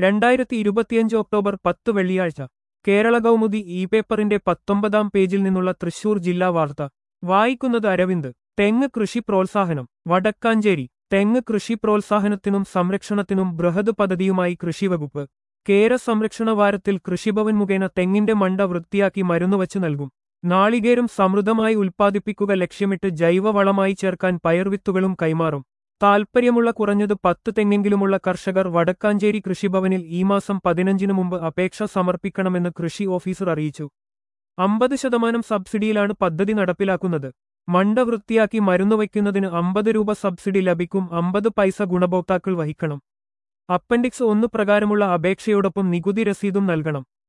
രണ്ടായിരത്തി ഇരുപത്തിയഞ്ച് ഒക്ടോബർ പത്ത് വെള്ളിയാഴ്ച കേരള കൗമുദി ഇ പേപ്പറിന്റെ പത്തൊമ്പതാം പേജിൽ നിന്നുള്ള തൃശൂർ ജില്ലാ വാർത്ത വായിക്കുന്നത് അരവിന്ദ് തെങ്ങ് കൃഷി പ്രോത്സാഹനം വടക്കാഞ്ചേരി തെങ്ങ് കൃഷി പ്രോത്സാഹനത്തിനും സംരക്ഷണത്തിനും ബൃഹത് പദ്ധതിയുമായി കൃഷിവകുപ്പ് കേര സംരക്ഷണ വാരത്തിൽ കൃഷിഭവൻ മുഖേന തെങ്ങിന്റെ മണ്ട വൃത്തിയാക്കി മരുന്നുവച്ച് നൽകും നാളികേരം സമൃദ്ധമായി ഉൽപ്പാദിപ്പിക്കുക ലക്ഷ്യമിട്ട് ജൈവവളമായി ചേർക്കാൻ പയർവിത്തുകളും കൈമാറും താൽപ്പര്യമുള്ള കുറഞ്ഞത് പത്ത് തെങ്ങെങ്കിലുമുള്ള കർഷകർ വടക്കാഞ്ചേരി കൃഷിഭവനിൽ ഈ മാസം പതിനഞ്ചിനു മുമ്പ് അപേക്ഷ സമർപ്പിക്കണമെന്ന് കൃഷി ഓഫീസർ അറിയിച്ചു അമ്പത് ശതമാനം സബ്സിഡിയിലാണ് പദ്ധതി നടപ്പിലാക്കുന്നത് മണ്ട വൃത്തിയാക്കി മരുന്ന് വയ്ക്കുന്നതിന് അമ്പത് രൂപ സബ്സിഡി ലഭിക്കും അമ്പത് പൈസ ഗുണഭോക്താക്കൾ വഹിക്കണം അപ്പൻഡിക്സ് ഒന്ന് പ്രകാരമുള്ള അപേക്ഷയോടൊപ്പം നികുതി രസീതും നൽകണം